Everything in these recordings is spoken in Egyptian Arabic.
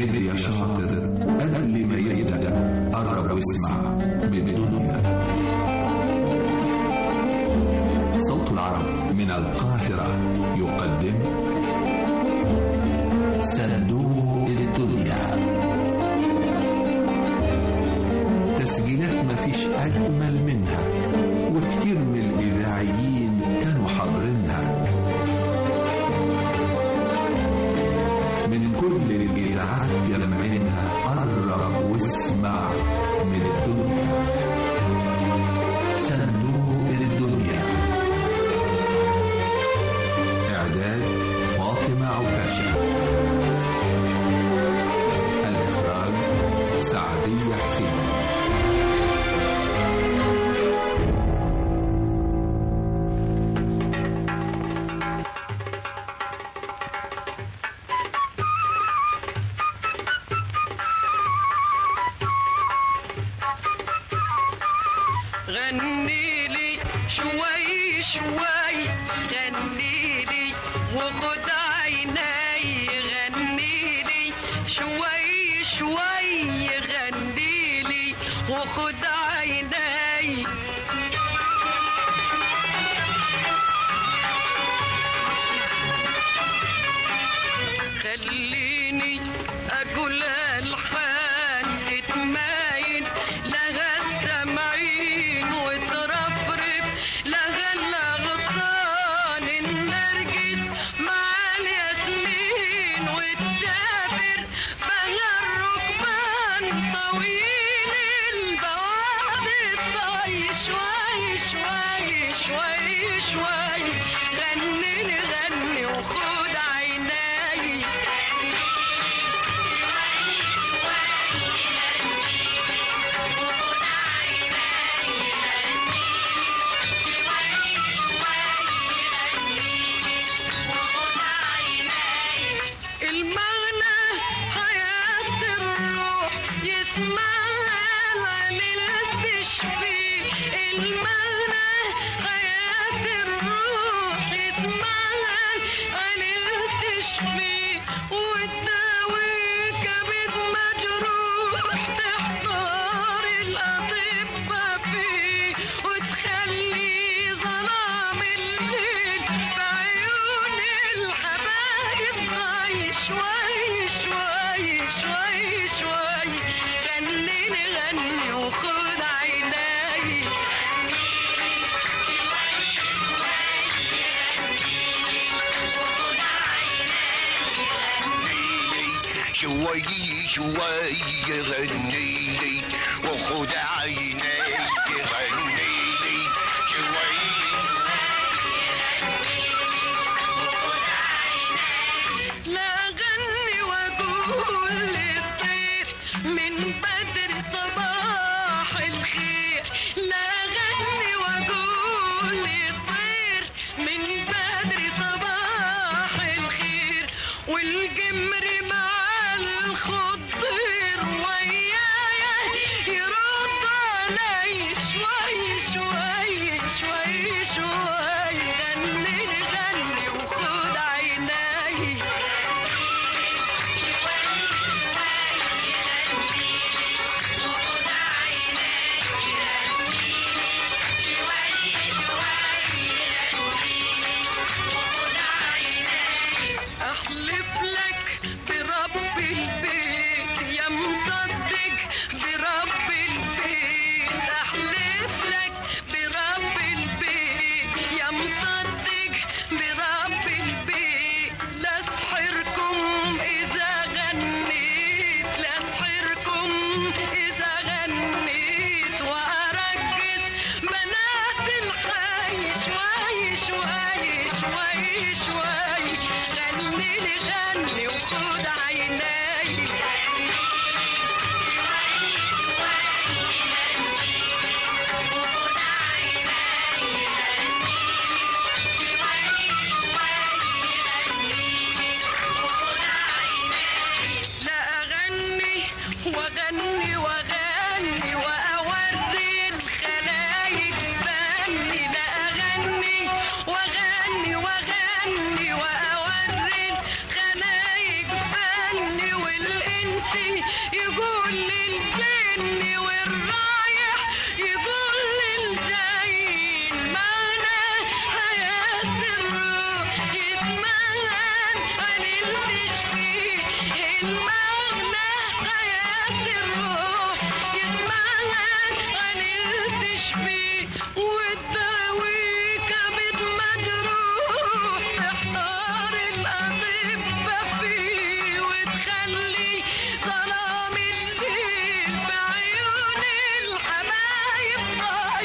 مد يا شاطر قبل ما يبدأ قرب واسمع من الدنيا صوت العرب من القاهرة يقدم صندوق الدنيا تسجيلات مفيش أجمل منها وكتير من الإذاعيين كانوا حاضرينها من كل الإذاعات يلمعينها قرب واسمع من الدنيا صندوق الدنيا إعداد فاطمة عكاشة الإخراج سعدية حسين غني لي شوي شوي غني لي وخد عيني غني لي شوي شوي غني لي وخد عيني خليني اقول الحان تتمايل لها السمعين وترفرف لها الاغصان النرجس مع الياسمين وتسافر بها الركبان طويل البواب الطي شوي شوي شوي شوي غني لي غني وخد عيني المغنى حياة الروح يسمعها العليل تشفي المغنى حياة الروح يسمعها العليل تشفي وتداوي كبد مجروح تحضر الأطباء فيه وتخلي ظلام الليل في عيون الحبايب ضاي شوي شوي شوي شوي غني لي غني وخد عيني شوي شوي غني لي وخد عيني غني لي شوي لا غني واقول للطير من بدر صباح الخير لا غني واقول للطير من بدر صباح الخير والجمر مع الخضر ويايا يرد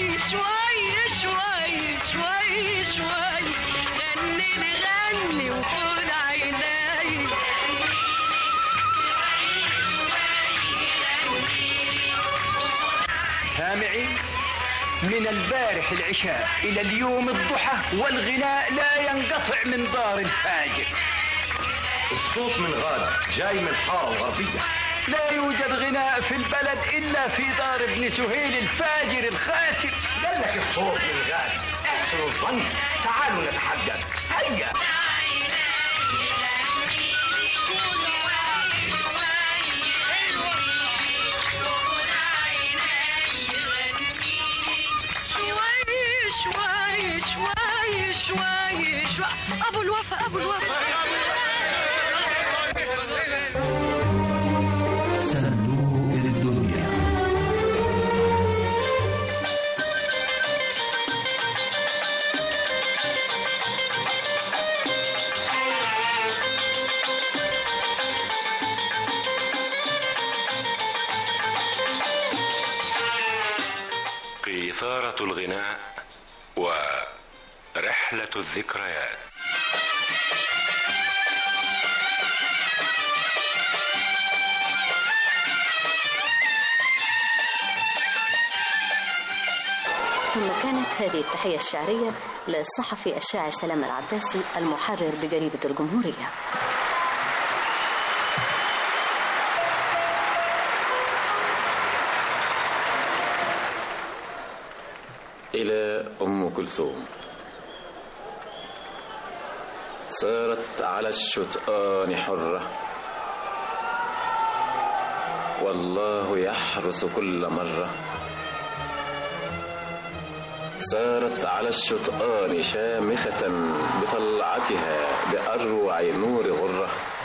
شوي شوي شوي شوي شوي غني لي غني وخد عيني سامعين من البارح العشاء إلى اليوم الضحى والغناء لا ينقطع من دار الفاجر الصوت من غاد جاي من حارة غربية لا يوجد غناء في البلد إلا في دار ابن سهيل الفاجر الخاسر قال لك الصوت من غاد احسنوا الظن تعالوا نتحدث هيا شوي شوي شوي شوي شوي ابو الوفا ابو الوفا صندوق الدنيا إثارة الغناء ورحلة الذكريات ثم كانت هذه التحية الشعرية للصحفي الشاعر سلام العباسي المحرر بجريدة الجمهورية إلى أم كلثوم صارت على الشطآن حرة والله يحرس كل مرة سارت على الشطآن شامخة بطلعتها بأروع نور غرة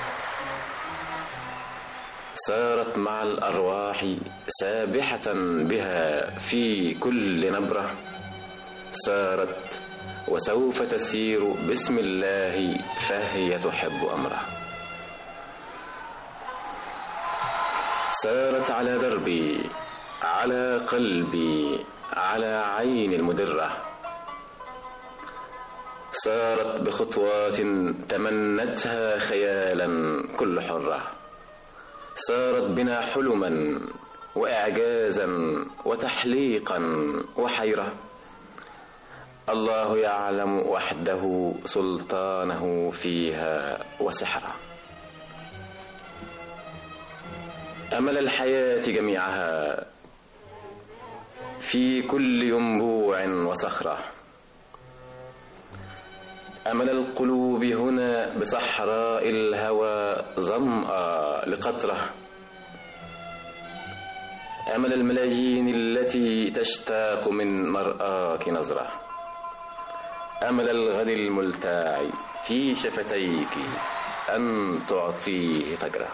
سارت مع الأرواح سابحة بها في كل نبرة سارت وسوف تسير بسم الله فهي تحب أمره سارت على دربي على قلبي على عين المدرة سارت بخطوات تمنتها خيالا كل حرة سارت بنا حلما وإعجازا وتحليقا وحيرة الله يعلم وحده سلطانه فيها وسحره أمل الحياة جميعها في كل ينبوع وصخرة أمل القلوب هنا بصحراء الهوى ظمأ لقطرة أمل الملايين التي تشتاق من مرآك نظرة أمل الغد الملتاع في شفتيك أن تعطيه فجرة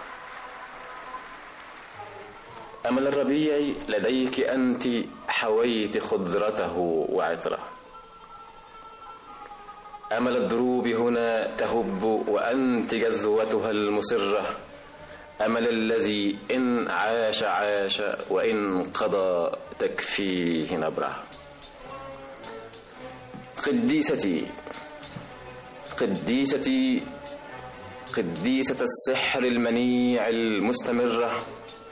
أمل الربيع لديك أنت حويت خضرته وعطره أمل الدروب هنا تهب وأنت جزوتها المسرة أمل الذي إن عاش عاش وإن قضى تكفيه نبره قديستي قديستي قديسة السحر المنيع المستمرة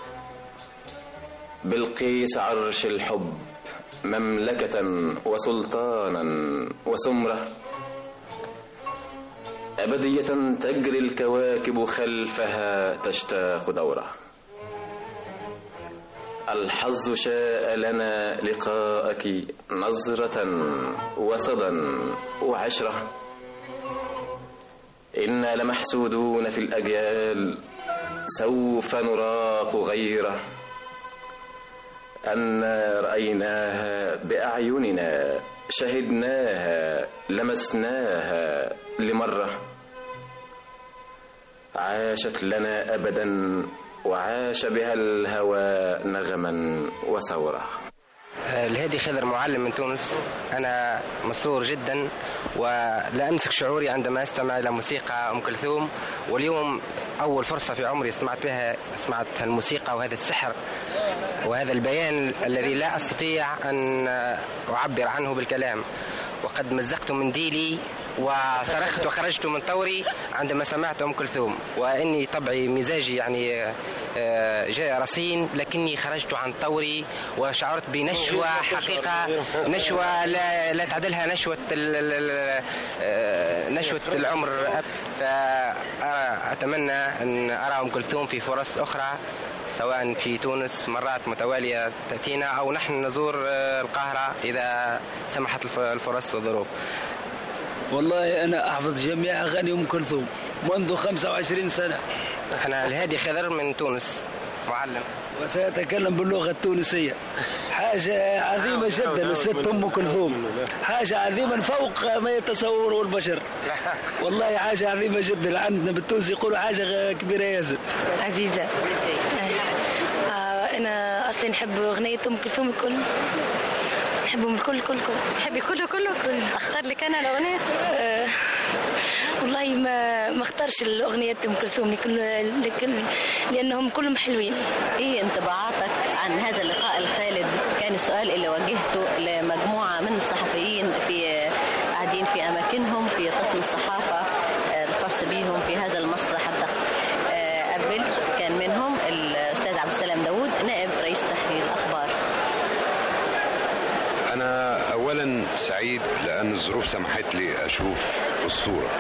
بالقيس عرش الحب مملكة وسلطانا وسمرة أبدية تجري الكواكب خلفها تشتاق دورة الحظ شاء لنا لقاءك نظرة وصدا وعشرة إنا لمحسودون في الأجيال سوف نراق غيره أنا رأيناها بأعيننا شهدناها لمسناها لمرة عاشت لنا أبدا وعاش بها الهوى نغما وثورة الهادي خضر معلم من تونس أنا مسرور جدا ولا أمسك شعوري عندما أستمع إلى موسيقى أم كلثوم واليوم أول فرصة في عمري سمعت بها سمعت الموسيقى وهذا السحر وهذا البيان الذي لا أستطيع أن أعبر عنه بالكلام وقد مزقت منديلي وصرخت وخرجت من طوري عندما سمعت أم كلثوم وإني طبعي مزاجي يعني آه، جاء رصين لكني خرجت عن طوري وشعرت بنشوة حقيقة نشوة لا, لا تعدلها نشوة ال- ال- ال- آه، نشوة العمر فأتمنى أن أرى أم كلثوم في فرص أخرى سواء في تونس مرات متوالية تأتينا أو نحن نزور آه، القاهرة إذا سمحت الف- الفرص والظروف والله أنا أحفظ جميع أغاني أم كلثوم منذ 25 سنة أنا الهادي خضر من تونس معلم وسيتكلم باللغة التونسية حاجة عظيمة جدا الست أم كلثوم حاجة عظيمة فوق ما يتصوره البشر والله حاجة عظيمة جدا عندنا بالتونس يقولوا حاجة كبيرة ياسر عزيزة آه أنا أصلا نحب أغنية أم كلثوم الكل نحبهم الكل كل كل تحبي كله كله كل اختار لك انا الاغنيه آه والله ما ما اختارش الأغنية أم كلثوم لكل لكل لأنهم كلهم حلوين ايه انطباعاتك عن هذا اللقاء الخالد كان السؤال اللي وجهته لمجموعه من الصحفيين في قاعدين في اماكنهم في قسم الصحافه آه، الخاص بيهم في هذا المسرح الضخم آه، قبلت كان منهم الاستاذ عبد السلام داوود نائب رئيس تحرير الاخبار أنا أولا سعيد لأن الظروف سمحت لي أشوف أسطورة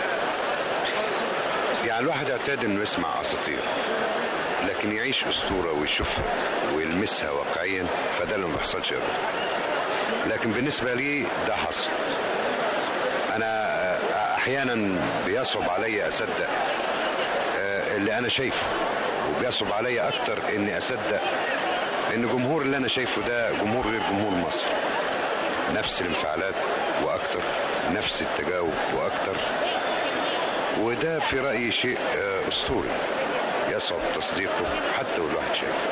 يعني الواحد اعتاد إنه يسمع أساطير لكن يعيش أسطورة ويشوفها ويلمسها واقعيا فده اللي ما بيحصلش أبدا لكن بالنسبة لي ده حصل أنا آه، أحيانا بيصعب علي أصدق آه، اللي أنا شايفه وبيصعب علي أكتر إني أصدق إن جمهور اللي أنا شايفه ده جمهور غير جمهور مصر نفس الانفعالات واكتر نفس التجاوب واكتر وده في رايي شيء آه، اسطوري يصعب تصديقه حتى والواحد شايفه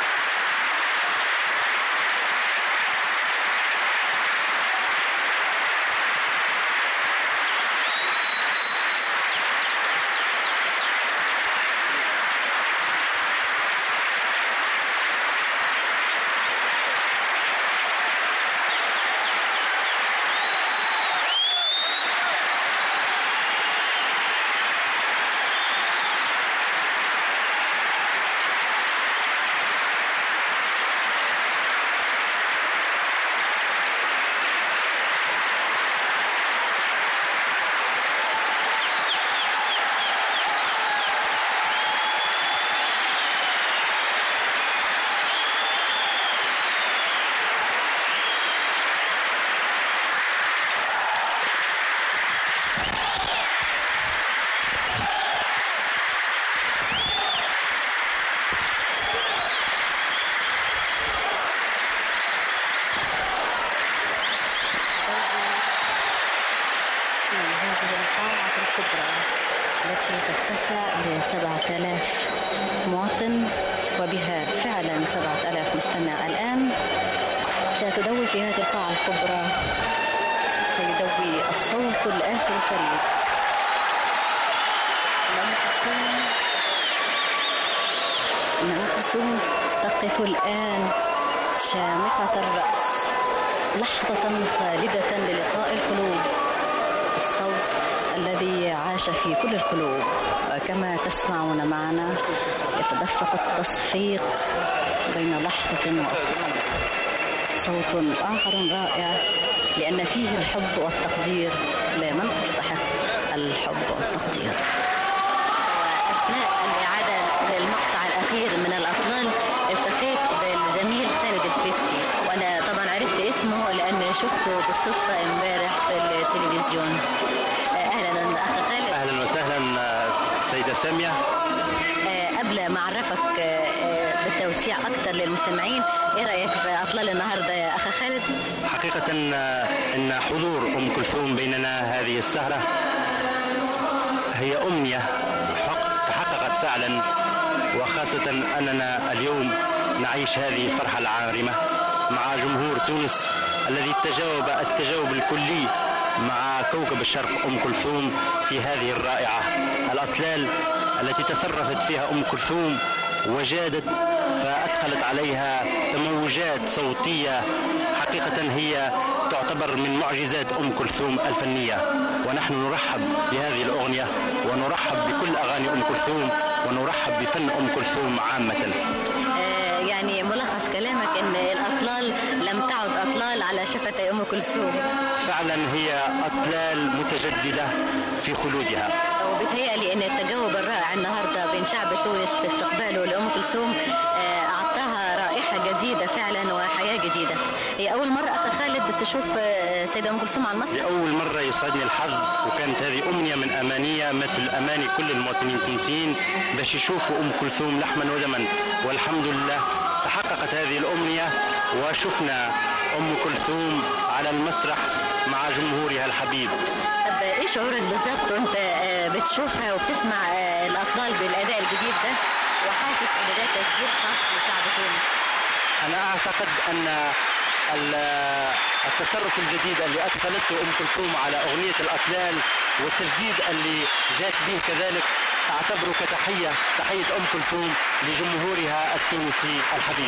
في هذه القاعة الكبرى التي تتسع لسبعة آلاف مواطن وبها فعلا سبعة آلاف مستمع الآن ستدوي في هذه القاعة الكبرى سيدوي الصوت الآسي الفريد أم كلثوم إن أم كلثوم تقف الآن شامخة الرأس لحظة خالدة للقاء القلوب الصوت الذي عاش في كل القلوب وكما تسمعون معنا يتدفق التصفيق بين لحظة وأخرى صوت آخر رائع لأن فيه الحب والتقدير لمن تستحق الحب والتقدير وأثناء الإعادة للمقطع الأخير من الأطلال التقيت بالزميل خالد الفتي وأنا طبعا عرفت اسمه لأن شفته بالصدفة امبارح في التلفزيون أهلا أخ خالد اهلا وسهلا آه، سيده ساميه آه، قبل ما أعرفك آه، آه، بالتوسيع أكثر للمستمعين إيه رأيك في أطلال النهاردة يا أخ خالد؟ حقيقه آه، ان حضور ام كلثوم بيننا هذه السهره هي امنيه حق- تحققت فعلا وخاصه اننا اليوم نعيش هذه الفرحه العارمه مع جمهور تونس الذي تجاوب التجاوب الكلي مع كوكب الشرق ام كلثوم في هذه الرائعه الاطلال التي تصرفت فيها ام كلثوم وجادت فأدخلت عليها تموجات صوتية حقيقة هي تعتبر من معجزات أم كلثوم الفنية ونحن نرحب بهذه الأغنية ونرحب بكل أغاني أم كلثوم ونرحب بفن أم كلثوم عامة آه، يعني ملخص كلامك ان الاطلال لم تعد اطلال على شفتي ام كلثوم فعلا هي أطلال متجددة في خلودها وبيتهيألي ان التجاوب الرائع النهارده بين شعب تونس في استقباله لام كلثوم آه، اعطاها رائحه جديده فعلا وحياه جديده هي اول مره اخ خالد تشوف آه، سيده ام كلثوم على المسرح لأول مرة يسعدني الحظ وكانت هذه أمنية من أمانية مثل أماني كل المواطنين التونسيين باش يشوفوا أم كلثوم لحما ودما والحمد لله تحققت هذه الأمنية وشفنا أم كلثوم على المسرح مع جمهورها الحبيب طب ايه شعورك بالظبط وانت آه، بتشوفها وبتسمع آه، الاطلال بالاداء الجديد ده وحاسس ان ده تسجيل خاص لشعب تونس أنا أعتقد أن ال- التصرف الجديد اللي أدخلته أم كلثوم على أغنية الأطلال والتجديد اللي جات به كذلك أعتبره كتحية تحية أم كلثوم لجمهورها التونسي الحبيب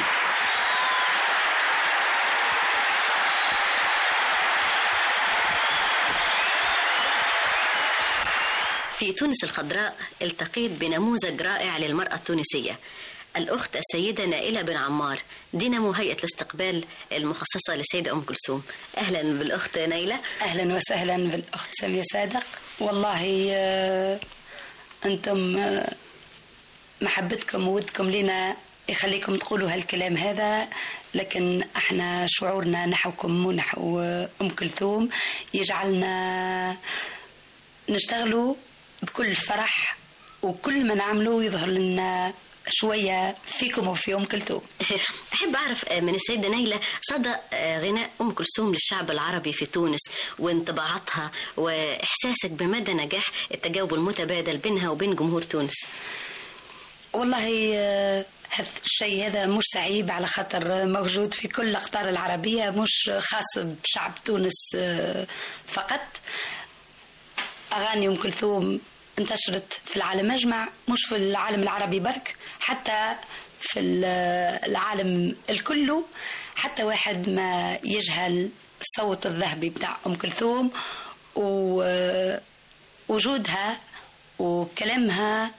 في تونس الخضراء التقيت بنموذج رائع للمرأة التونسية الأخت السيدة نائلة بن عمار دينامو هيئة الاستقبال المخصصة للسيدة أم كلثوم أهلا بالأخت نايلة أهلا وسهلا بالأخت سامية صادق والله آه، أنتم آه، محبتكم وودكم لنا يخليكم تقولوا هالكلام هذا لكن احنا شعورنا نحوكم ونحو آه، أم كلثوم يجعلنا نشتغلوا بكل فرح وكل ما نعمله يظهر لنا شوية فيكم وفي أم كلثوم أحب أعرف من السيدة نايلة صدى غناء أم كلثوم للشعب العربي في تونس وانطباعاتها وإحساسك بمدى نجاح التجاوب المتبادل بينها وبين جمهور تونس والله آه، هذا الشيء هذا مش صعيب على خاطر موجود في كل الأقطار العربية مش خاص بشعب تونس آه، فقط أغاني أم كلثوم انتشرت في العالم أجمع مش في العالم العربي برك حتى في ال- العالم الكله حتى واحد ما يجهل الصوت الذهبي بتاع أم كلثوم ووجودها وكلامها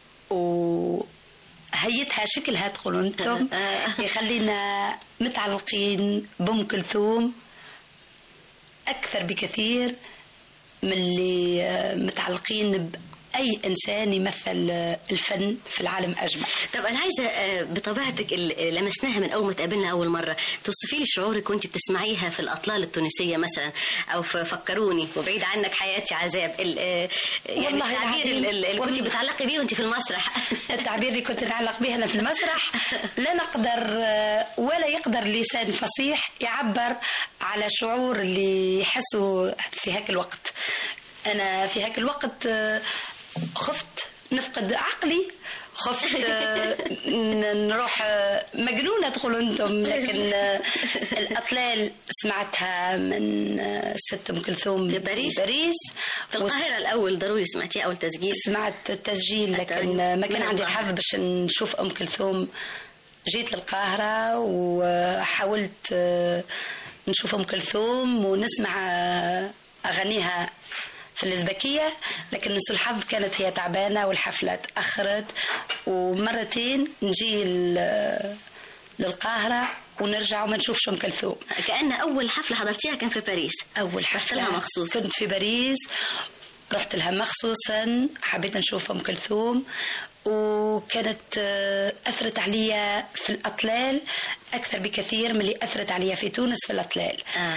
وهيتها شكلها تقولوا انتم يخلينا متعلقين بأم كلثوم أكثر بكثير من اللي آه، متعلقين بأي إنسان يمثل آه، الفن في العالم أجمع طب أنا عايزة آه، بطبيعتك اللي لمسناها من أول ما تقابلنا أول مرة توصفي لي شعورك وأنت بتسمعيها في الأطلال التونسية مثلا أو في فكروني وبعيد عنك حياتي عذاب ال- آه، يعني والله التعبير العظيم. ال- اللي كنت والله. بتعلقي بيه وأنت في المسرح التعبير اللي كنت نعلق به أنا في المسرح لا نقدر آه، ولا يقدر لسان فصيح يعبر على شعور اللي يحسه في هاك الوقت أنا في هاك الوقت آه، خفت نفقد عقلي خفت آه، ن- نروح آه، مجنونة تقولوا أنتم لكن آه، الأطلال سمعتها من آه، ست أم كلثوم في باريس؟ باريس في القاهرة الأول ضروري سمعتيه أول تسجيل سمعت التسجيل لكن ما كان عندي الحظ باش نشوف ام كلثوم جيت للقاهرة وحاولت آه، نشوف ام كلثوم ونسمع آه، اغانيها في الازبكية لكن لسوء الحظ كانت هي تعبانة والحفلة تأخرت ومرتين نجي ل- للقاهرة ونرجع وما نشوفش ام كلثوم كأن أول حفلة حضرتيها كان في باريس أول حفلة لها مخصوص كنت في باريس رحت لها مخصوصا حبيت نشوف ام كلثوم وكانت آه، اثرت عليا في الاطلال اكثر بكثير من اللي اثرت عليا في تونس في الاطلال آه.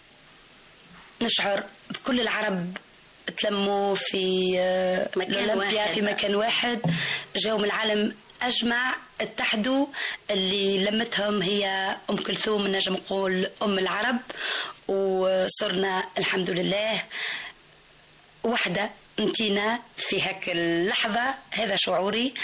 نشعر بكل العرب تلموا في آه، مكان الأولمبيا واحد في بقى. مكان واحد جاوا من العالم أجمع اتحدوا اللي لمتهم هي أم كلثوم نجم نقول أم العرب وصرنا الحمد لله وحدة انتينا في هاك اللحظة هذا شعوري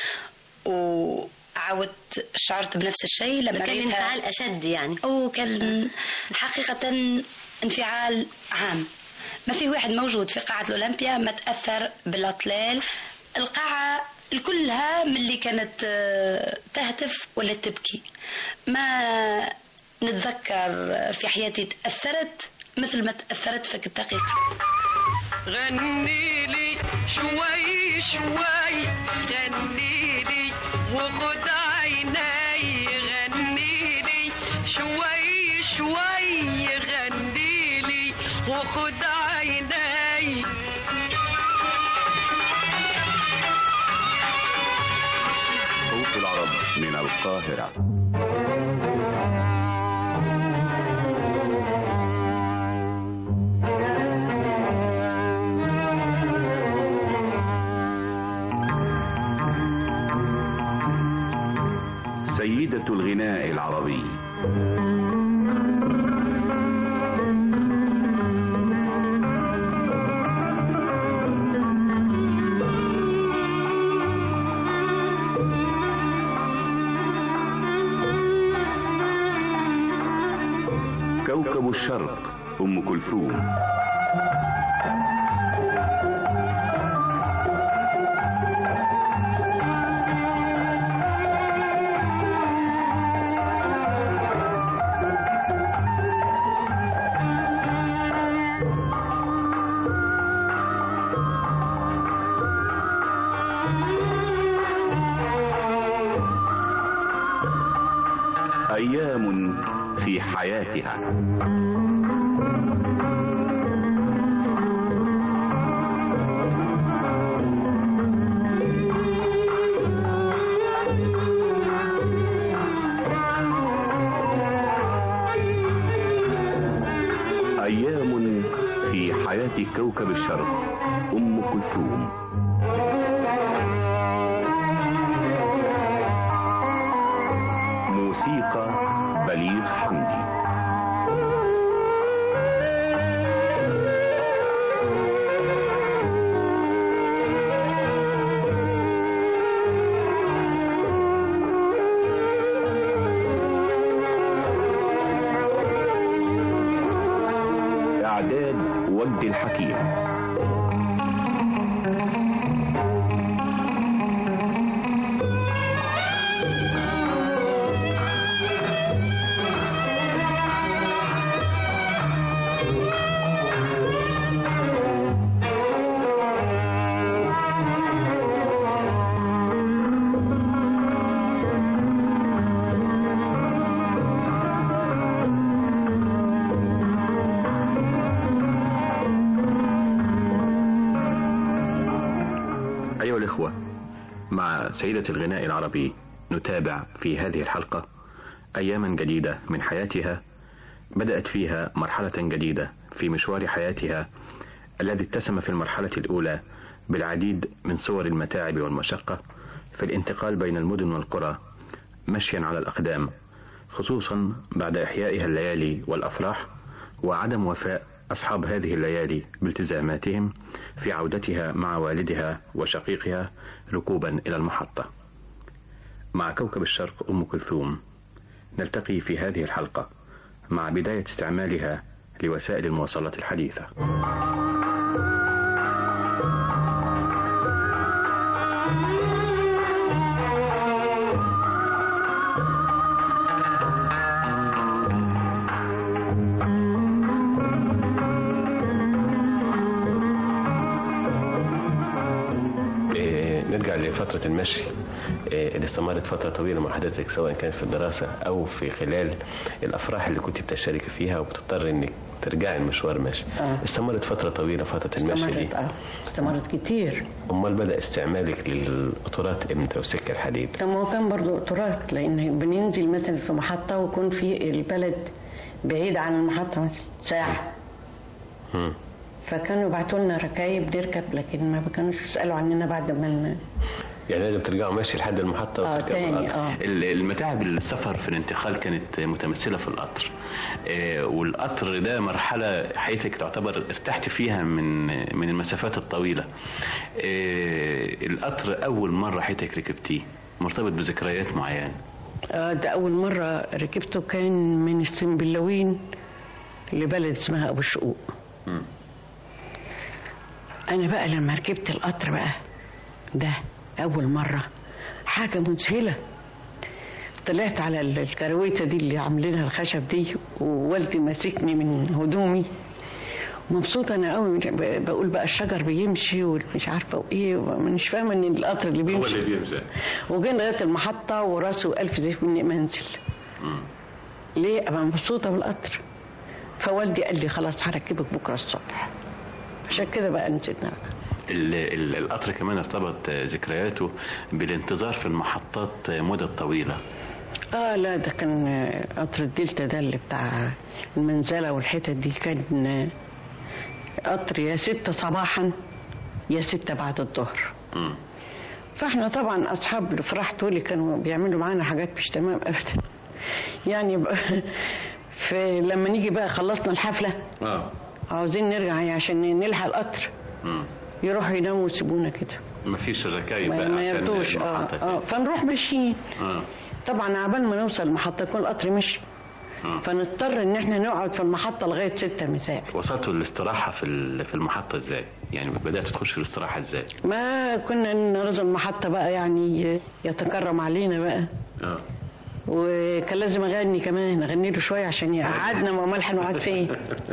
وعاودت شعرت بنفس الشيء لما كان ريتها الانفعال أشد يعني أو كان حقيقة انفعال عام ما في واحد موجود في قاعة الأولمبيا ما تأثر بالأطلال القاعة الكلها من اللي كانت آه، تهتف ولا تبكي ما نتذكر في حياتي تأثرت مثل ما تأثرت في الدقيقة غني لي شوي شوي غني لي وخد عيني غني لي شوي شوي غني لي وخد عيني صوت العرب من القاهرة سيدة الغناء العربي كوكب الشرق أم كلثوم أيام في حياتها أيام في حياة كوكب الشرق أم كلثوم موسيقى بليغ حمدي إعداد وجد الحكيم أيها الإخوة مع سيدة الغناء العربي نتابع في هذه الحلقة أياما جديدة من حياتها بدأت فيها مرحلة جديدة في مشوار حياتها الذي اتسم في المرحلة الأولى بالعديد من صور المتاعب والمشقة في الانتقال بين المدن والقرى مشيا على الأقدام خصوصا بعد إحيائها الليالي والأفراح وعدم وفاء أصحاب هذه الليالي بالتزاماتهم في عودتها مع والدها وشقيقها ركوبا إلى المحطة مع كوكب الشرق أم كلثوم نلتقي في هذه الحلقة مع بداية استعمالها لوسائل المواصلات الحديثة إيه، نرجع لفترة المشي إيه، اللي استمرت فترة طويلة مع حضرتك سواء كانت في الدراسة أو في خلال الأفراح اللي كنت بتشاركي فيها وبتضطر إنك ترجعي المشوار مشي آه. استمرت فترة طويلة فترة المشي دي استمرت اه استمرت كتير أمال بدأ استعمالك للقطارات إمتى وسكة الحديد طب ما هو كان برضو قطارات لان بننزل مثلا في محطه ويكون في البلد بعيد عن المحطه مثلا ساعه مم. فكانوا يبعتوا لنا ركايب نركب لكن ما كانوش يسالوا عننا بعد ما ن- يعني لازم ترجعوا ماشي لحد المحطة آه، وتركبوا تاني، القطر. آه. ال- المتاعب السفر في الانتقال كانت متمثلة في القطر آه، والقطر ده مرحلة حياتك تعتبر ارتحت فيها من من المسافات الطويلة آه، القطر أول مرة حياتك ركبتيه مرتبط بذكريات معينة آه ده اول مره ركبته كان من السنبلاوين لبلد اسمها ابو الشقوق انا بقى لما ركبت القطر بقى ده أول مرة حاجة مذهلة طلعت على ال- الكرويتة دي اللي عاملينها الخشب دي ووالدي ماسكني من هدومي مبسوطة أنا قوي ب- بقول بقى الشجر بيمشي ومش عارفة وإيه مش فاهمة إن القطر اللي هو بيمشي اللي بيمزح وجينا لغاية المحطة وراسه ألف زيت مني ما انزل ليه أبقى مبسوطة بالقطر فوالدي قال لي خلاص هركبك بكرة الصبح عشان كده بقى نزلنا ال- ال- القطر كمان ارتبط ذكرياته بالانتظار في المحطات مدة طويلة اه لا ده كان قطر الدلتا ده اللي بتاع المنزلة والحتت دي كان قطر يا ستة صباحا يا ستة بعد الظهر مم. فاحنا طبعا اصحاب الافراح دول كانوا بيعملوا معانا حاجات مش تمام ابدا يعني بقى فلما نيجي بقى خلصنا الحفله اه عاوزين نرجع يعني عشان نلحق القطر مم. يروحوا يناموا ويسيبونا كده مفيش ركايب ما, بقى ما عشان يرضوش اه المحطة اه فنروح ماشيين اه طبعا عبال ما نوصل المحطه يكون القطر مشي آه. فنضطر ان احنا نقعد في المحطه لغايه ستة مساء وصلتوا الاستراحة في ال- في المحطة ازاي؟ يعني بدأت تخش في الاستراحة ازاي؟ ما كنا نرز المحطه بقى يعني يتكرم علينا بقى اه وكان لازم اغني كمان اغني له شويه عشان يقعدنا ما امال هنقعد فين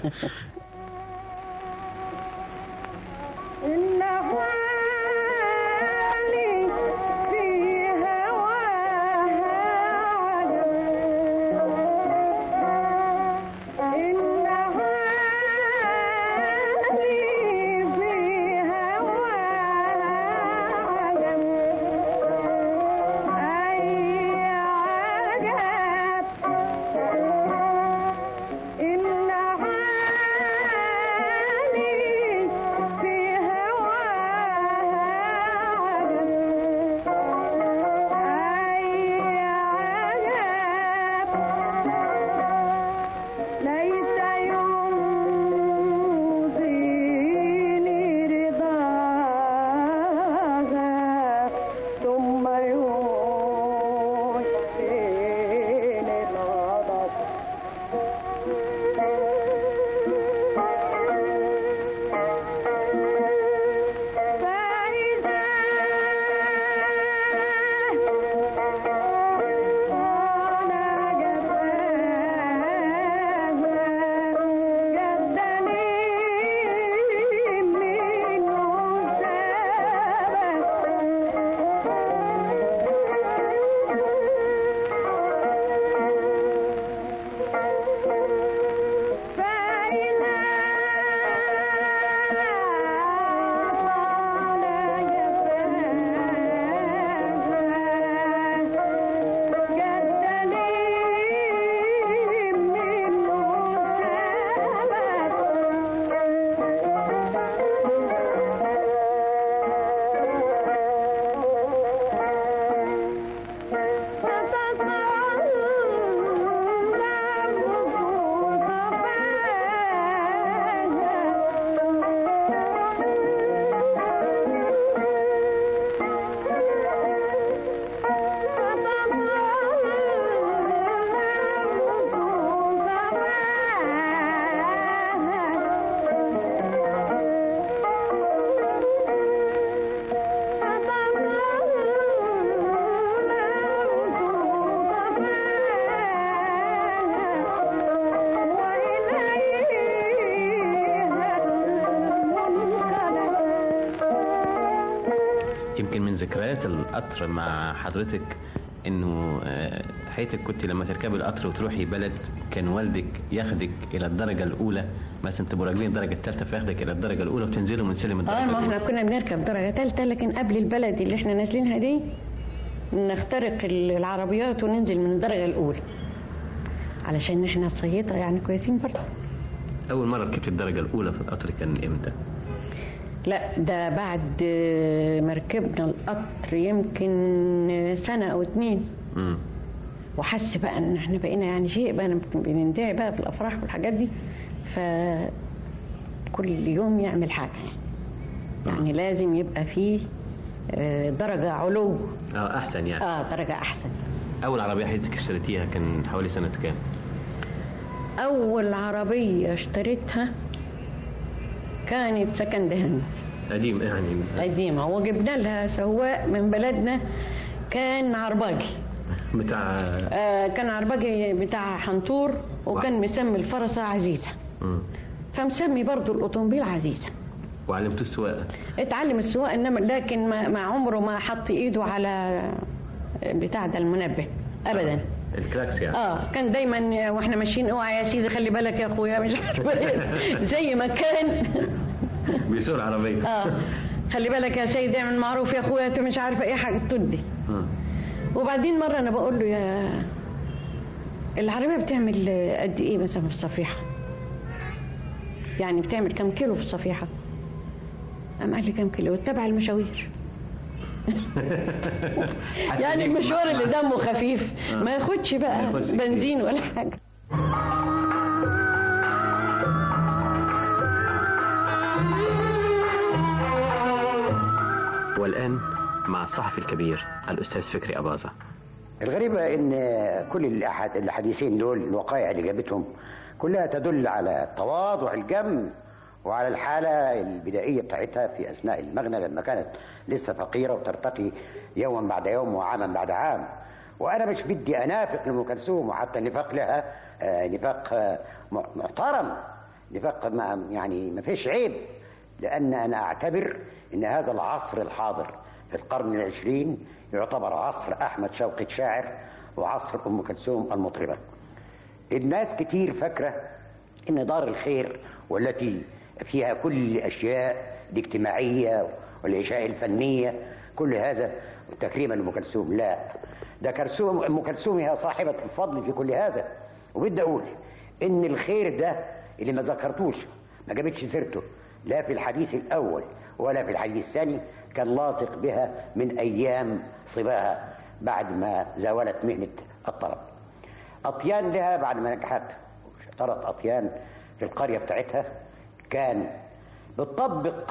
يمكن من ذكريات القطر مع حضرتك انه آه، حياتك كنت لما تركبي القطر وتروحي بلد كان والدك ياخدك الى الدرجه الاولى مثلا تبقوا راكبين الدرجه الثالثه فياخدك الى الدرجه الاولى وتنزلوا من سلم الدرجه اه ما الاولى احنا كنا بنركب درجة ثالثة لكن قبل البلد اللي احنا نازلينها دي نخترق ال- العربيات وننزل من الدرجة الأولى علشان احنا صيطة يعني كويسين برضه اول مره ركبت الدرجه الاولى في القطر كان امتى؟ لا ده بعد آه، ما ركبنا القطر يمكن سنة أو اتنين امم وحس بقى ان احنا بقينا يعني شيء بقى بنندعي بقى في الافراح والحاجات دي ف كل يوم يعمل حاجه يعني يعني لازم يبقى فيه آه، درجه علو اه احسن يعني اه درجه احسن اول عربيه حضرتك اشتريتيها كان حوالي سنه كام؟ اول عربيه اشتريتها كانت سكند هاند قديم يعني قديمة وجبنا لها سواق من بلدنا كان عرباجي بتاع آه كان عرباجي بتاع حنطور وكان مسمي الفرسة عزيزة مم. فمسمي برضو الأوتوموبيل عزيزة وعلمته السواقه اتعلم السواقة انما لكن ما, ما عمره ما حط ايده على بتاع ده المنبه ابدا الكلاكس يعني اه كان دايما واحنا ماشيين اوعى يا سيدي خلي بالك يا اخويا مش عارفه إيه. زي ما كان بيسوق العربيه اه خلي بالك يا سيدي اعمل معروف يا اخويا انت مش عارفه ايه حاجه تدي مم. وبعدين مره انا بقول له يا العربيه بتعمل قد ايه مثلا في الصفيحه يعني بتعمل كم كيلو في الصفيحه قام قال لي كم كيلو تبع المشاوير يعني المشوار اللي دمه خفيف ما ياخدش بقى ما ياخدش بنزين ولا حاجه والآن مع الصحفي الكبير الأستاذ فكري أباظة الغريبة إن كل الأحد الحديثين دول الوقائع اللي جابتهم كلها تدل على تواضع الجم وعلى الحالة البدائية بتاعتها في أثناء المغنى لما كانت لسه فقيرة وترتقي يوما بعد يوم وعاما بعد عام وأنا مش بدي أنافق لأم كلثوم وحتى النفاق لها آه، نفاق آه، محترم نفاق ما يعني ما فيش عيب لأن أنا أعتبر أن هذا العصر الحاضر في القرن العشرين يعتبر عصر أحمد شوقي الشاعر وعصر أم كلثوم المطربة الناس كتير فاكرة أن دار الخير والتي فيها كل الأشياء الاجتماعية والأشياء الفنية كل هذا تكريما لأم كلثوم لا ده كلثوم أم كلثوم هي صاحبة الفضل في كل هذا وبدي أقول إن الخير ده اللي ما ذكرتوش ما جابتش سيرته لا في الحديث الأول ولا في الحديث الثاني كان لاصق بها من أيام صباها بعد ما زاولت مهنة الطرب أطيان لها بعد ما نجحت اشترت أطيان في القرية بتاعتها كان بتطبق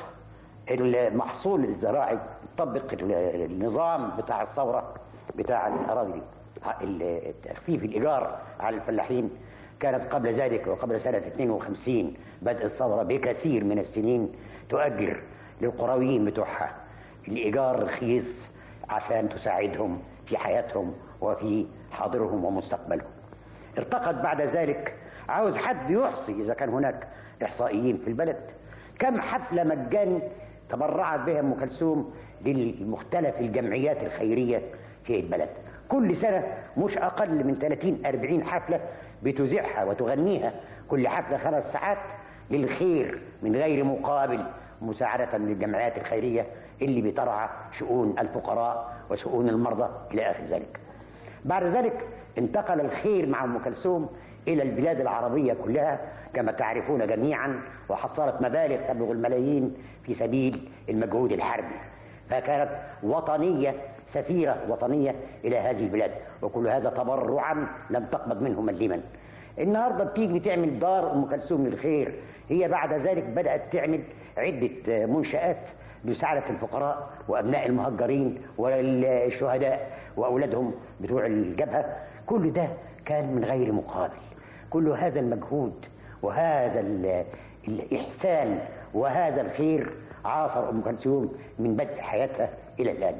المحصول الزراعي بتطبق النظام بتاع الثورة بتاع الأراضي ال- تخفيف الإيجار على الفلاحين كانت قبل ذلك وقبل سنة 52 بدء الثورة بكثير من السنين تؤجر للقرويين بتوعها الإيجار رخيص عشان تساعدهم في حياتهم وفي حاضرهم ومستقبلهم ارتقت بعد ذلك عاوز حد يحصي إذا كان هناك إحصائيين في البلد كم حفلة مجاني تبرعت بها أم كلثوم للمختلف الجمعيات الخيرية في البلد كل سنة مش أقل من 30 40 حفلة بتذيعها وتغنيها كل حفلة خمس ساعات للخير من غير مقابل مساعدة للجمعيات الخيرية اللي بترعى شؤون الفقراء وشؤون المرضى إلى آخر ذلك بعد ذلك انتقل الخير مع أم كلثوم إلى البلاد العربية كلها كما تعرفون جميعا وحصلت مبالغ تبلغ الملايين في سبيل المجهود الحربي فكانت وطنية سفيرة وطنية إلى هذه البلاد وكل هذا تبرعا لم تقبض منه مليما النهاردة بتيجي تعمل دار أم كلثوم للخير هي بعد ذلك بدأت تعمل عدة منشآت لمساعدة الفقراء وأبناء المهجرين والشهداء وأولادهم بتوع الجبهة كل ده كان من غير مقابل كل هذا المجهود وهذا ال- الإحسان وهذا الخير عاصر أم كلثوم من بدء حياتها إلى الآن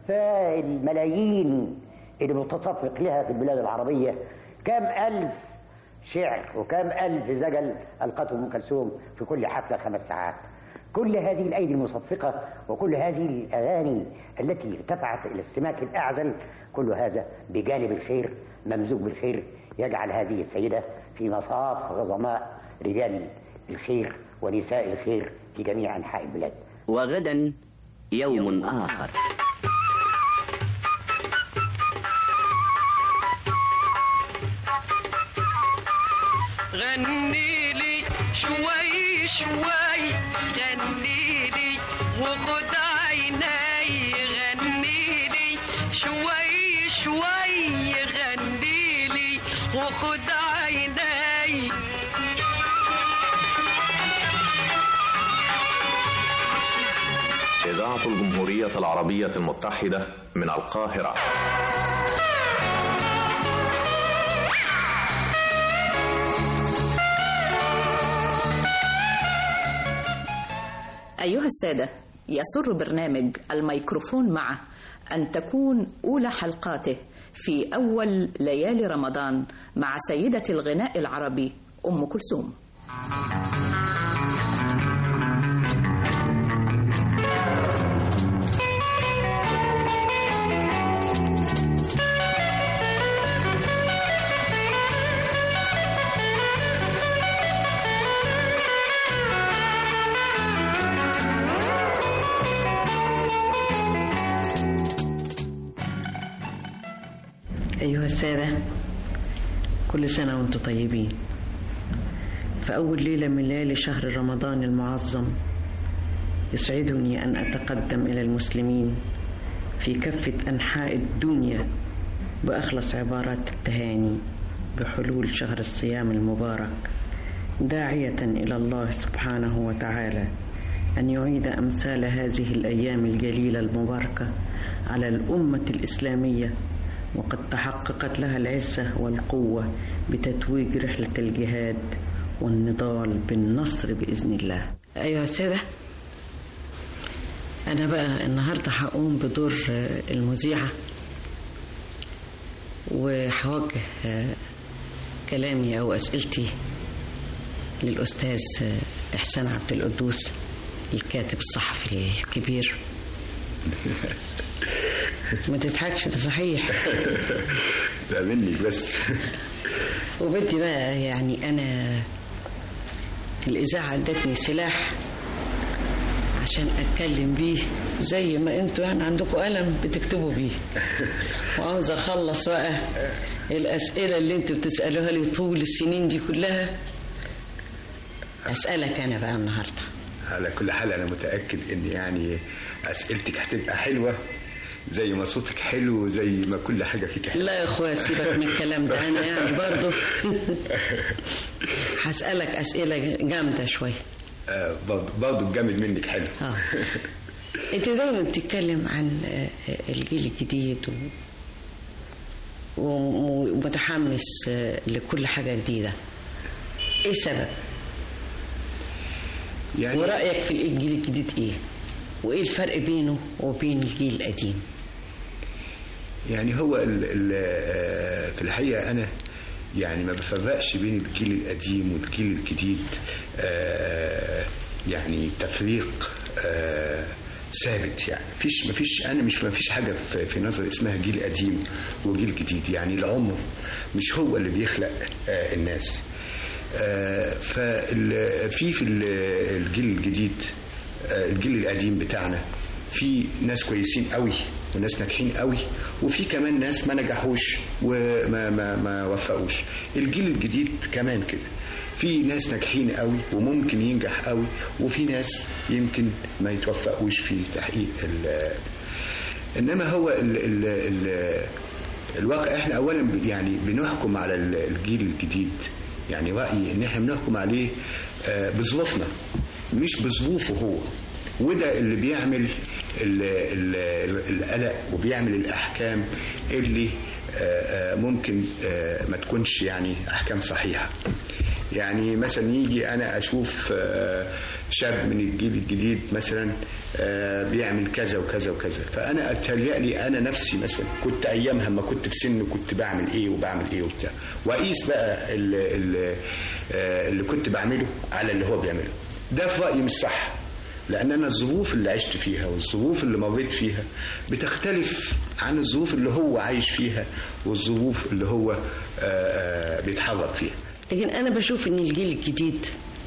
فالملايين اللي متصفق لها في البلاد العربية كم ألف شعر وكم ألف زجل ألقته أم كلثوم في كل حفلة خمس ساعات كل هذه الأيدي المصفقة وكل هذه الأغاني التي ارتفعت إلى السماك الأعزل كل هذا بجانب الخير ممزوج بالخير يجعل هذه السيدة في مصاف عظماء رجال الخير ونساء الخير في جميع أنحاء البلاد وغدا يوم آخر غني لي شوي شوي غني لي وخد عيني غني لي شوي شوي غني لي وخد عيني إذاعة الجمهورية العربية المتحدة من القاهرة أيها السادة يسر برنامج الميكروفون معه أن تكون أولى حلقاته في أول ليالي رمضان مع سيدة الغناء العربي أم كلثوم أيها السادة كل سنة وأنتم طيبين فأول ليلة من ليالي شهر رمضان المعظم يسعدني أن أتقدم إلى المسلمين في كافة أنحاء الدنيا بأخلص عبارات التهاني بحلول شهر الصيام المبارك داعية إلى الله سبحانه وتعالى أن يعيد أمثال هذه الأيام الجليلة المباركة على الأمة الإسلامية وقد تحققت لها العزة والقوة بتتويج رحلة الجهاد والنضال بالنصر بإذن الله أيها السادة أنا بقى النهاردة هقوم بدور المذيعة وهوجه كلامي أو أسئلتي للأستاذ إحسان عبد القدوس الكاتب الصحفي الكبير ما تضحكش ده صحيح لا منك بس وبدي بقى يعني أنا الإذاعة ادتني سلاح عشان أتكلم بيه زي ما انتوا يعني عندكم قلم بتكتبوا بيه وعاوز أخلص بقى الأسئلة اللي انتوا بتسألوها لي طول السنين دي كلها أسألك أنا بقى النهاردة على كل حال انا متاكد ان يعني اسئلتك هتبقى حلوه زي ما صوتك حلو وزي ما كل حاجه فيك حلوه لا يا اخويا سيبك من الكلام ده انا يعني برضه هسألك أسئلة جامدة شوية آه برضه الجامد منك حلو اه انت دايما بتتكلم عن الجيل الجديد و... ومتحمس لكل حاجة جديدة ايه السبب؟ يعني ورأيك في الجيل الجديد ايه؟ وايه الفرق بينه وبين الجيل القديم؟ يعني هو ال ال في الحقيقة أنا يعني ما بفرقش بين الجيل القديم والجيل الجديد يعني تفريق ثابت يعني مفيش مفيش انا مش مفيش حاجه في, في نظري اسمها جيل قديم وجيل جديد يعني العمر مش هو اللي بيخلق الناس ففي في الجيل الجديد الجيل القديم بتاعنا في ناس كويسين قوي وناس ناجحين قوي وفي كمان ناس ما نجحوش وما ما ما وفقوش الجيل الجديد كمان كده في ناس ناجحين قوي وممكن ينجح قوي وفي ناس يمكن ما يتوفقوش في تحقيق ال انما هو ال ال ال الواقع احنا اولا يعني بنحكم على الجيل الجديد يعني رايي ان احنا بنحكم عليه بظروفنا مش بظروفه هو وده اللي بيعمل القلق وبيعمل الاحكام اللي ممكن ما تكونش يعني احكام صحيحه يعني مثلا يجي انا اشوف شاب من الجيل الجديد مثلا بيعمل كذا وكذا وكذا فانا اتهيألي انا نفسي مثلا كنت ايامها ما كنت في سن كنت بعمل ايه وبعمل ايه وبتاع واقيس بقى اللي, اللي كنت بعمله على اللي هو بيعمله ده في رايي مش صح لان انا الظروف اللي عشت فيها والظروف اللي مريت فيها بتختلف عن الظروف اللي هو عايش فيها والظروف اللي هو بيتحرك فيها لكن انا بشوف ان الجيل الجديد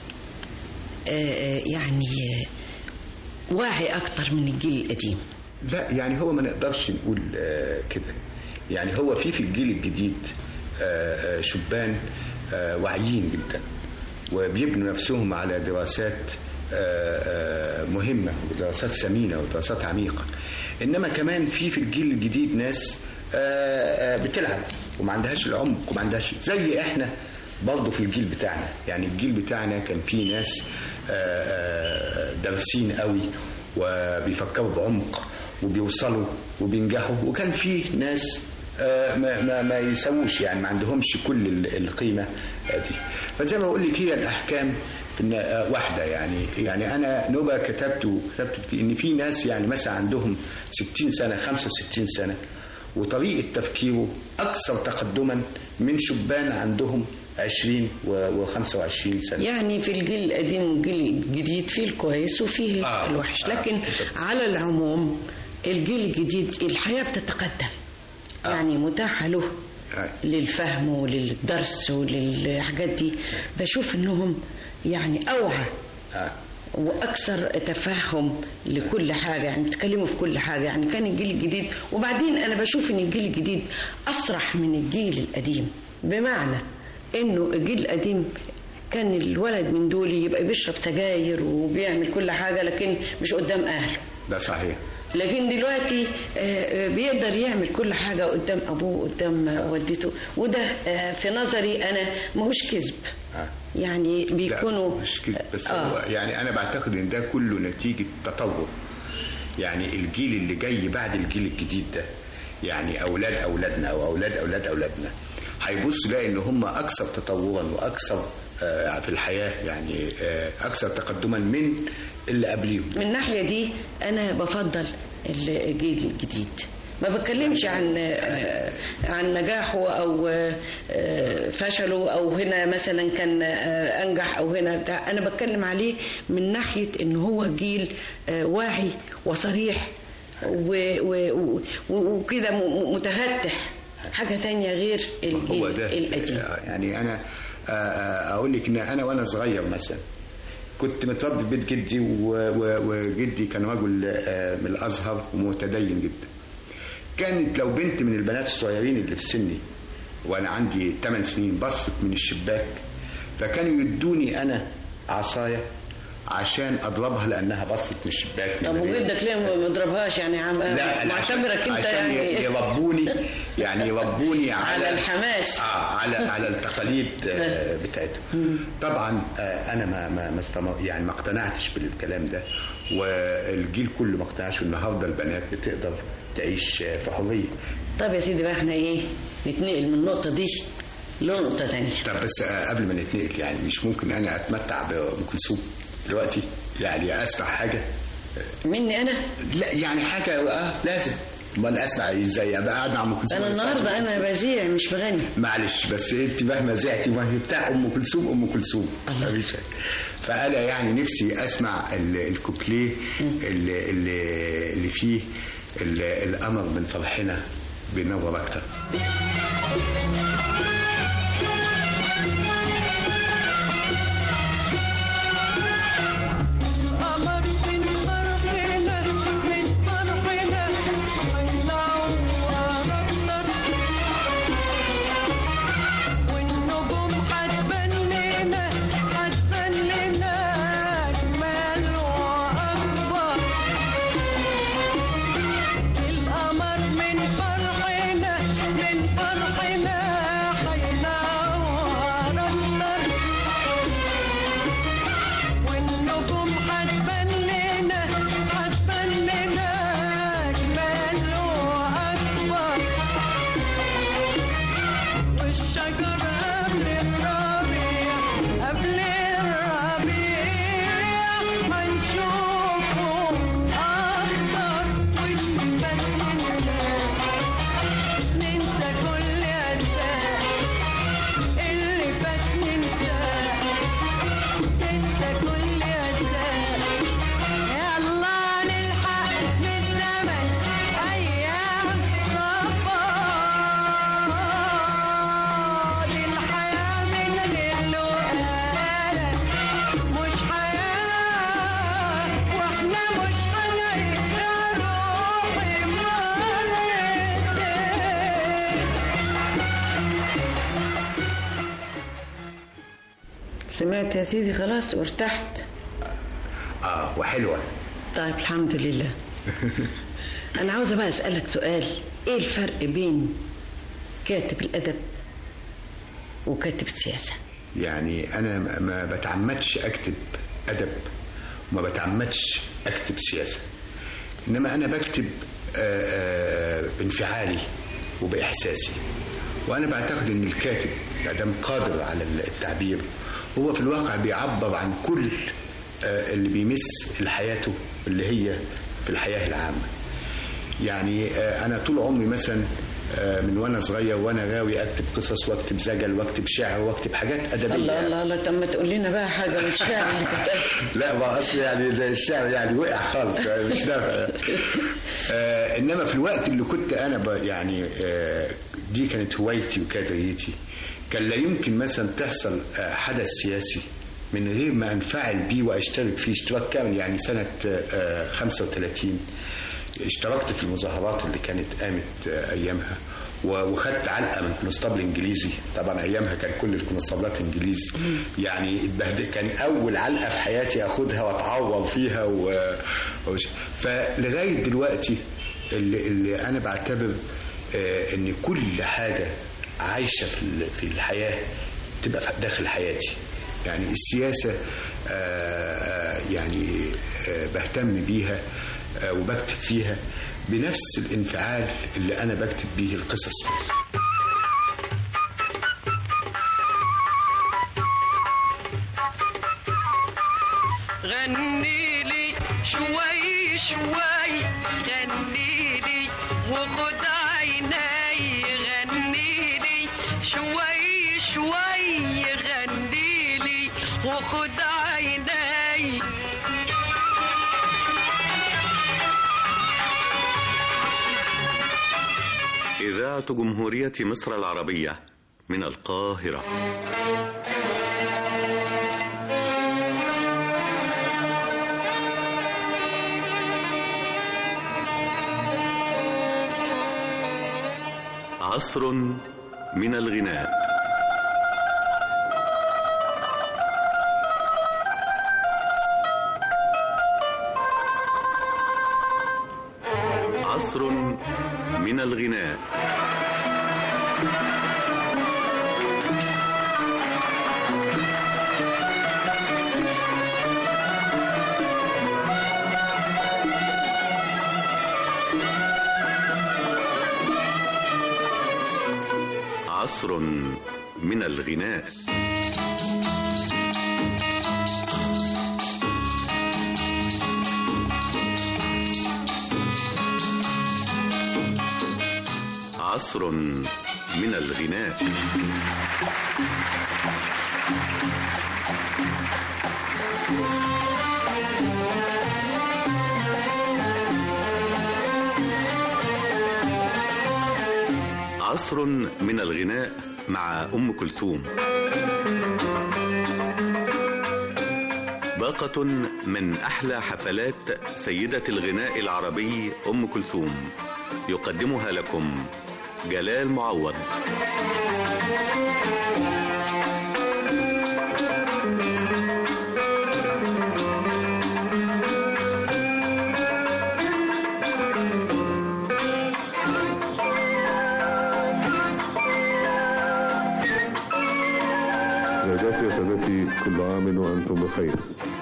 يعني واعي اكتر من الجيل القديم لا يعني هو ما نقدرش نقول كده يعني هو في في الجيل الجديد شبان واعيين جدا وبيبنوا نفسهم على دراسات مهمة ودراسات ثمينة ودراسات عميقة إنما كمان في في الجيل الجديد ناس بتلعب وما عندهاش العمق وما عندهاش زي احنا برضه في الجيل بتاعنا يعني الجيل بتاعنا كان فيه ناس دارسين قوي وبيفكروا بعمق وبيوصلوا وبينجحوا وكان فيه ناس آه، ما, ما, ما يسووش يعني ما عندهمش كل ال- القيمة دي فزي ما بقول لك هي الأحكام في النا- آه، واحدة يعني يعني أنا نوبة كتبت كتبت إن في ناس يعني مثلا عندهم 60 سنة 65 سنة وطريقة تفكيره أكثر تقدما من شبان عندهم 20 و 25 سنة يعني في الجيل القديم والجيل الجديد فيه الكويس وفيه آه. الوحش آه. لكن على العموم الجيل الجديد الحياة بتتقدم يعني متاحة له للفهم وللدرس وللحاجات دي بشوف انهم يعني اوعى واكثر تفهم لكل حاجه يعني بيتكلموا في كل حاجه يعني كان الجيل الجديد وبعدين انا بشوف ان الجيل الجديد اسرح من الجيل القديم بمعنى انه الجيل القديم كان الولد من دول يبقى بيشرب سجاير وبيعمل كل حاجه لكن مش قدام اهله ده صحيح لكن دلوقتي آه، آه، بيقدر يعمل كل حاجة قدام أبوه قدام آه، والدته وده آه، في نظري أنا ماهوش كذب يعني بيكونوا مش كده بس آه. هو يعني انا بعتقد ان ده كله نتيجه تطور يعني الجيل اللي جاي بعد الجيل الجديد ده يعني اولاد اولادنا او اولاد اولاد اولادنا هيبص يلاقي ان هم اكثر تطورا واكثر آه، في الحياه يعني آه، اكثر تقدما من اللي قبليهم من الناحية دي أنا بفضل الجيل الجديد ما بتكلمش عن آه، عن نجاحه او آه، فشله او هنا مثلا كان آه، انجح او هنا بتاع انا بتكلم عليه من ناحيه ان هو جيل آه، واعي وصريح و- و- و- وكده م- م- متفتح حاجه ثانيه غير هو الجيل ده القديم آه، يعني انا آه، آه، اقول لك ان انا وانا صغير مثلا كنت متربي في بيت جدي و- و- وجدي كان رجل آه، من الازهر ومتدين جدا كانت لو بنت من البنات الصغيرين اللي في سني وانا عندي 8 سنين بصت من الشباك فكانوا يدوني انا عصايه عشان اضربها لانها بصت من الشباك طب وجدك ليه ما مضربهاش يعني عم لا لا، عشان- معتبرك انت عشان يعني يربوني يعني يربوني على على الحماس. اه على على التقاليد آه، بتاعتهم طبعا آه، انا ما ما ما استمر يعني ما اقتنعتش بالكلام ده والجيل كله ما اقتنعش والنهارده البنات بتقدر تعيش آه، في حريه طب يا سيدي بقى احنا ايه نتنقل من النقطه دي لنقطه ثانيه طب بس آه، قبل ما نتنقل يعني مش ممكن انا اتمتع بام كلثوم دلوقتي يعني اسمع حاجه مني انا لا يعني حاجه اه لازم امال اسمع ازاي ابقى قاعد مع ام كلثوم انا ما أسمعش النهارده أم انا كلثوم؟ بذيع مش بغني معلش بس انت مهما زعتي ما هي بتاع ام كلثوم ام كلثوم مفيش شك. فانا يعني نفسي اسمع ال- الكوبليه اللي, اللي, اللي فيه ال- القمر من فرحنا بينور اكتر قمر من فرحنا من فرحنا هينور أكتر والنجوم هتبنينا هتبنينا أجمل وأكبر القمر من فرحنا من فرحنا هينور أكتر والنجوم هتبنينا هتبنينا أجمل وأكبر والشجرة قبل الربيع قبل الربيع هنشوفه أخضر وتبنينا ننسى كل أسى اللي فات ننساه انت كل يسار يلا نلحق بالزمن ايام صفار الحياة من غير لقانا مش حياة واحنا مش هنرجع روحي سمعت يا سيدي خلاص وارتحت اه وحلوه طيب الحمد لله انا عاوزه بقى اسالك سؤال ايه الفرق بين كاتب الادب وكاتب السياسه يعني انا ما- ما بتعمدش اكتب ادب وما بتعمدش اكتب سياسه انما انا بكتب آه، آه، بانفعالي وبإحساسي وأنا بعتقد إن الكاتب ما دام قادر على التعبير هو في الواقع بيعبر عن كل آه، اللي بيمس حياته اللي هي في الحياة العامة يعني آه، أنا طول عمري مثلا آه، من وانا صغير وانا غاوي اكتب قصص واكتب زجل واكتب شعر واكتب حاجات ادبيه الله الله الله طب ما تقول لنا بقى حاجه من الشعر اللي كتبته لا ما اصل يعني ده الشعر يعني وقع خالص يعني مش نافع يعني. آه انما في الوقت اللي كنت انا ب يعني آه دي كانت هوايتي وكادريتي كان لا يمكن مثلا تحصل آه حدث سياسي من غير ما انفعل بيه واشترك فيه اشتراك كامل يعني سنه آه 35 اشتركت في المظاهرات اللي كانت قامت آه، ايامها و- وخدت علقه من الكونستابل الانجليزي طبعا ايامها كان كل الكونستابلات انجليز يعني اتبهدل كان اول علقه في حياتي اخدها واتعور فيها و... وش- فلغايه دلوقتي اللي, اللي انا بعتبر آه، ان كل حاجه عايشه في ال- في الحياه تبقى في داخل حياتي يعني السياسه آه، آه، يعني آه، بهتم بيها آه، وبكتب فيها بنفس الانفعال اللي انا بكتب بيه القصص غني لي شوي شوي غني لي وخد عيني غني لي شوي شوي غني لي وخد عيني إذاعة جمهورية مصر العربية من القاهرة عصر من الغناء عصر من الغناء عصر من الغناء عصر من الغناء عصر من الغناء مع أم كلثوم باقة من أحلى حفلات سيدة الغناء العربي أم كلثوم يقدمها لكم جلال معوض سادتي وسادتي كل عام وأنتم بخير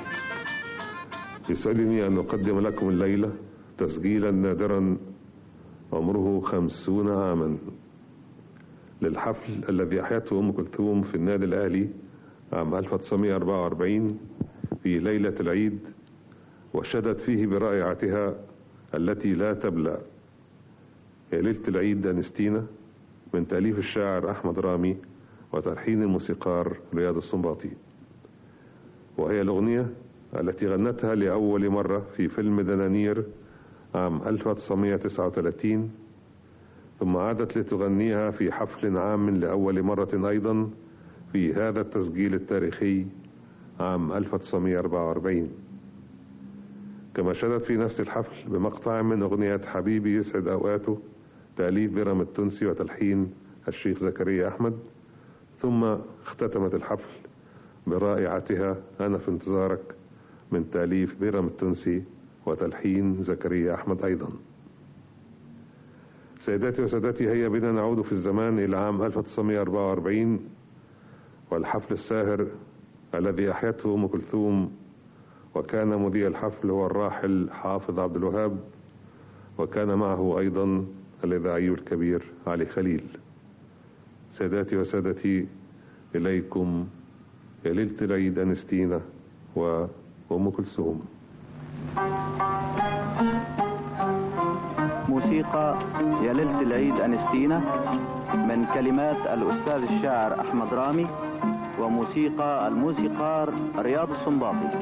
يسعدني أن أقدم لكم الليلة تسجيلا نادرا عمره خمسون عاما للحفل الذي أحيته أم كلثوم في النادي الأهلي عام 1944 في ليلة العيد وشدت فيه برائعتها التي لا تبلى يا ليلة العيد أنستينا من تأليف الشاعر أحمد رامي وتلحين الموسيقار رياض السنباطي وهي الأغنية التي غنتها لأول مرة في فيلم دنانير عام 1939 ثم عادت لتغنيها في حفل عام لأول مرة أيضا في هذا التسجيل التاريخي عام 1944 كما شدت في نفس الحفل بمقطع من أغنية حبيبي يسعد أوقاته تأليف بيرام التونسي وتلحين الشيخ زكريا أحمد ثم اختتمت الحفل برائعتها أنا في انتظارك من تأليف بيرام التونسي وتلحين زكريا أحمد أيضا سيداتي وسادتي هيا بنا نعود في الزمان إلى عام 1944 والحفل الساهر الذي أحيته أم كلثوم وكان مذيع الحفل هو الراحل حافظ عبد الوهاب وكان معه أيضا الإذاعي الكبير علي خليل ساداتي وسادتي إليكم يا ليلة العيد أنستينا وأم كلثوم موسيقى يا ليلة العيد أنستينا من كلمات الأستاذ الشاعر أحمد رامي وموسيقى الموسيقار رياض السنباطي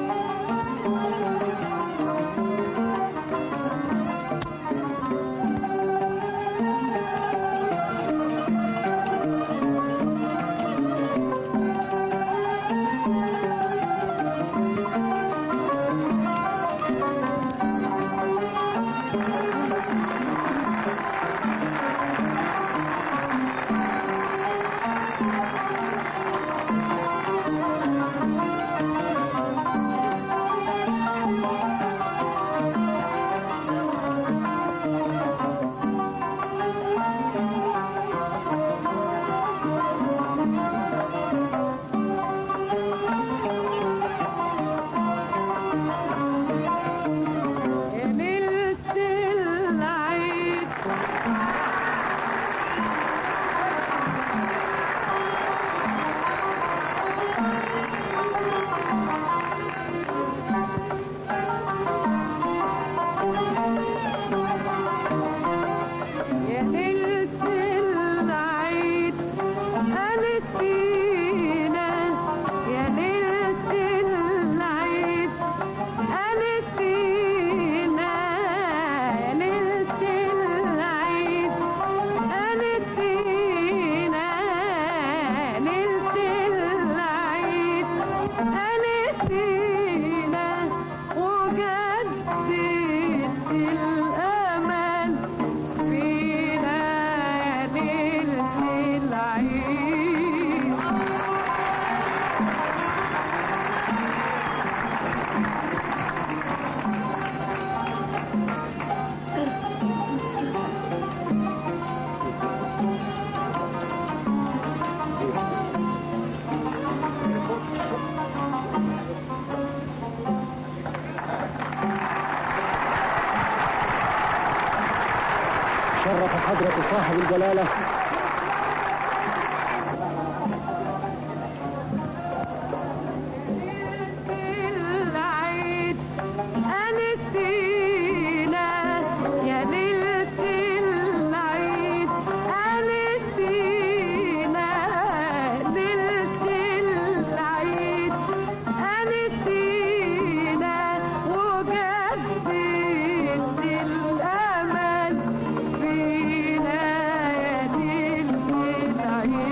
شرف حضرة صاحب الجلالة العيد أنستينا يا ليلة العيد أنستينا ليلة العيد أنستينا وجدت الأمل فينا يا ليلة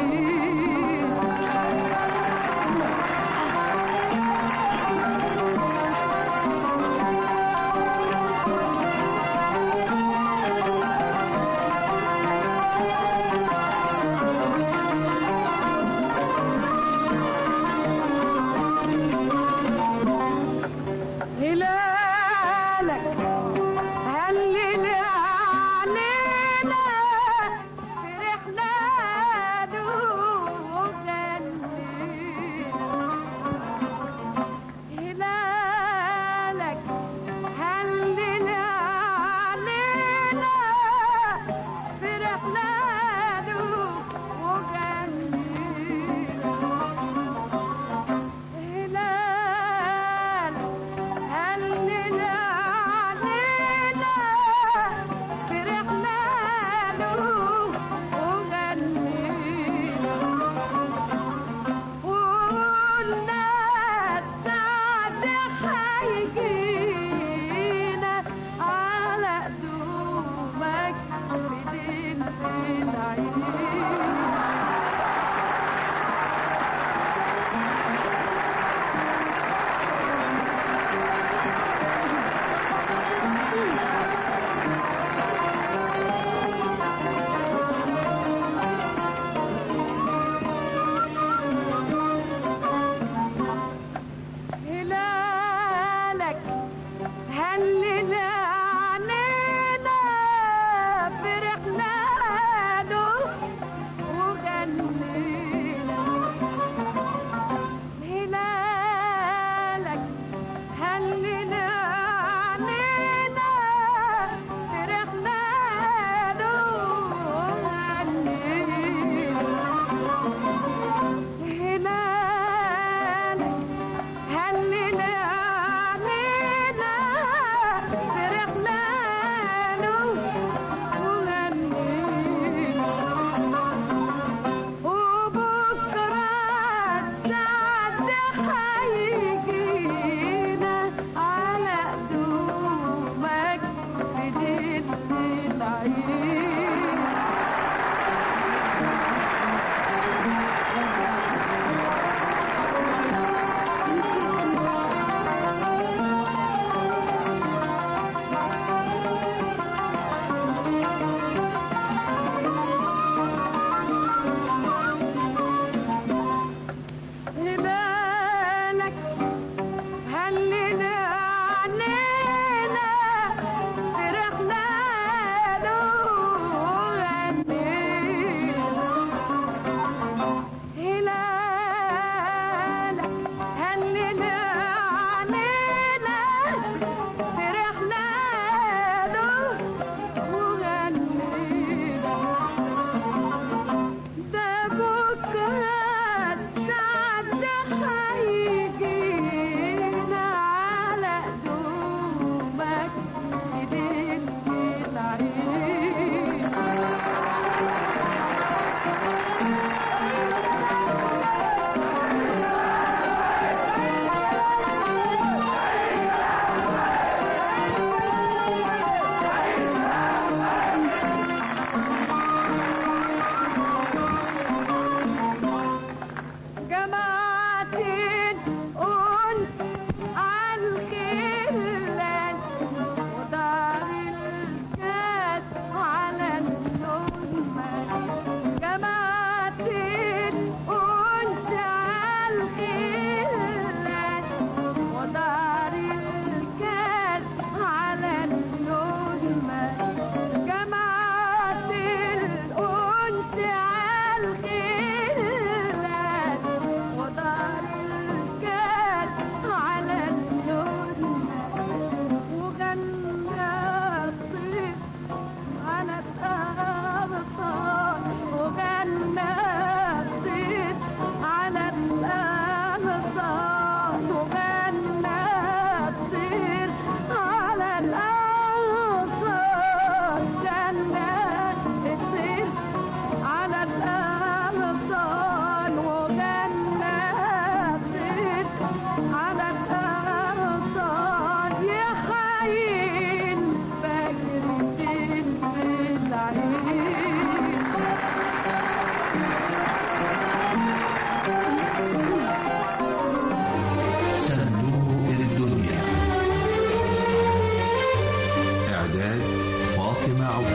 هلالك هلل علينا فرحنا هلالك هلل علينا فرحنا هلال هلل علينا فرحنا له وغنينا وقلنا السعد حيجينا على قدومك ليلة العيد هلالك هلل علينا فرحنا له وغنينا هلالك هلل علينا فرحنا له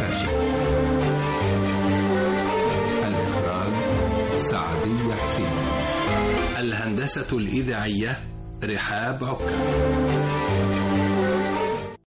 الفاشل الإخراج سعدية حسين الهندسة الإذاعية رحاب عكا